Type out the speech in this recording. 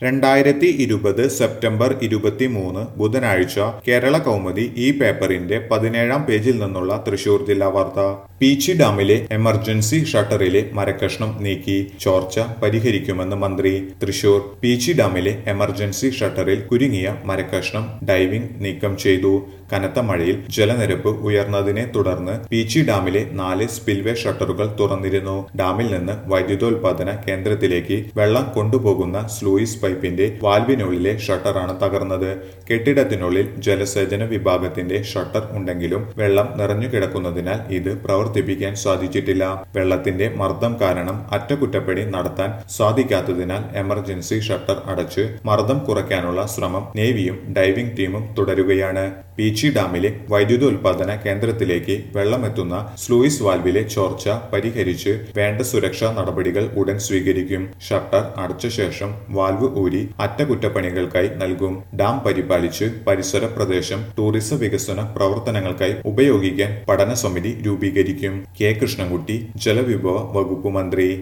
രണ്ടായിരത്തി ഇരുപത് സെപ്റ്റംബർ ഇരുപത്തിമൂന്ന് ബുധനാഴ്ച കേരള കൗമുദി ഈ പേപ്പറിന്റെ പതിനേഴാം പേജിൽ നിന്നുള്ള തൃശൂർ ജില്ലാ വാർത്ത പീച്ചി ഡാമിലെ എമർജൻസി ഷട്ടറിലെ മരക്കഷ്ണം നീക്കി ചോർച്ച പരിഹരിക്കുമെന്ന് മന്ത്രി തൃശൂർ പീച്ചി ഡാമിലെ എമർജൻസി ഷട്ടറിൽ കുരുങ്ങിയ മരക്കഷ്ണം ഡൈവിംഗ് നീക്കം ചെയ്തു കനത്ത മഴയിൽ ജലനിരപ്പ് ഉയർന്നതിനെ തുടർന്ന് പീച്ചി ഡാമിലെ നാല് സ്പിൽവേ ഷട്ടറുകൾ തുറന്നിരുന്നു ഡാമിൽ നിന്ന് വൈദ്യുതോൽപാദന കേന്ദ്രത്തിലേക്ക് വെള്ളം കൊണ്ടുപോകുന്ന സ്ലൂയിസ് പൈപ്പിന്റെ വാൽവിനുള്ളിലെ ഷട്ടറാണ് തകർന്നത് കെട്ടിടത്തിനുള്ളിൽ ജലസേചന വിഭാഗത്തിന്റെ ഷട്ടർ ഉണ്ടെങ്കിലും വെള്ളം നിറഞ്ഞു കിടക്കുന്നതിനാൽ ഇത് പ്രവർത്തിപ്പിക്കാൻ സാധിച്ചിട്ടില്ല വെള്ളത്തിന്റെ മർദ്ദം കാരണം അറ്റകുറ്റപ്പണി നടത്താൻ സാധിക്കാത്തതിനാൽ എമർജൻസി ഷട്ടർ അടച്ച് മർദ്ദം കുറയ്ക്കാനുള്ള ശ്രമം നേവിയും ഡൈവിംഗ് ടീമും തുടരുകയാണ് പീച്ചി ഡാമിലെ വൈദ്യുതോൽപാദന കേന്ദ്രത്തിലേക്ക് വെള്ളമെത്തുന്ന സ്ലൂയിസ് വാൽവിലെ ചോർച്ച പരിഹരിച്ച് വേണ്ട സുരക്ഷാ നടപടികൾ ഉടൻ സ്വീകരിക്കും ഷട്ടർ അടച്ച ശേഷം വാൽവ് ഊരി അറ്റകുറ്റപ്പണികൾക്കായി നൽകും ഡാം പരിപാലിച്ച് പരിസര പ്രദേശം ടൂറിസം വികസന പ്രവർത്തനങ്ങൾക്കായി ഉപയോഗിക്കാൻ പഠന സമിതി രൂപീകരിക്കും കെ കൃഷ്ണൻകുട്ടി ജലവിഭവ വകുപ്പ് മന്ത്രി